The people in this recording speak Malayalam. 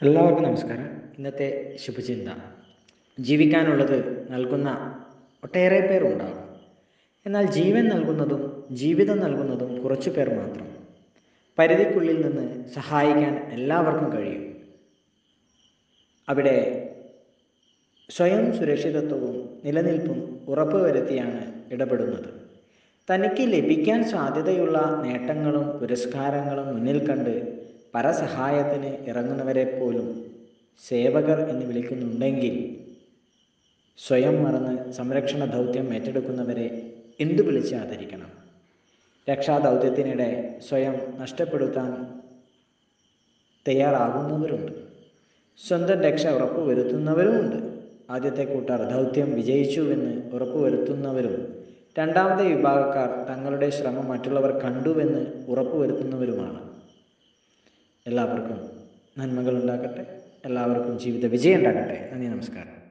എല്ലാവർക്കും നമസ്കാരം ഇന്നത്തെ ശുഭചിന്ത ജീവിക്കാനുള്ളത് നൽകുന്ന ഒട്ടേറെ പേർ ഉണ്ടാകും എന്നാൽ ജീവൻ നൽകുന്നതും ജീവിതം നൽകുന്നതും കുറച്ചു പേർ മാത്രം പരിധിക്കുള്ളിൽ നിന്ന് സഹായിക്കാൻ എല്ലാവർക്കും കഴിയും അവിടെ സ്വയം സുരക്ഷിതത്വവും നിലനിൽപ്പും ഉറപ്പുവരുത്തിയാണ് ഇടപെടുന്നത് തനിക്ക് ലഭിക്കാൻ സാധ്യതയുള്ള നേട്ടങ്ങളും പുരസ്കാരങ്ങളും മുന്നിൽ കണ്ട് പരസഹായത്തിന് ഇറങ്ങുന്നവരെ പോലും സേവകർ എന്ന് വിളിക്കുന്നുണ്ടെങ്കിൽ സ്വയം മറന്ന് സംരക്ഷണ ദൗത്യം ഏറ്റെടുക്കുന്നവരെ എന്തു വിളിച്ച് ആദരിക്കണം രക്ഷാദൗത്യത്തിനിടെ സ്വയം നഷ്ടപ്പെടുത്താൻ തയ്യാറാകുന്നവരുണ്ട് സ്വന്തം രക്ഷ ഉറപ്പുവരുത്തുന്നവരുമുണ്ട് ആദ്യത്തെ കൂട്ടർ ദൗത്യം വിജയിച്ചുവെന്ന് ഉറപ്പുവരുത്തുന്നവരും രണ്ടാമത്തെ വിഭാഗക്കാർ തങ്ങളുടെ ശ്രമം മറ്റുള്ളവർ കണ്ടുവെന്ന് ഉറപ്പുവരുത്തുന്നവരുമാണ് എല്ലാവർക്കും നന്മകൾ ഉണ്ടാകട്ടെ എല്ലാവർക്കും ജീവിത വിജയം ഉണ്ടാകട്ടെ നന്ദി നമസ്കാരം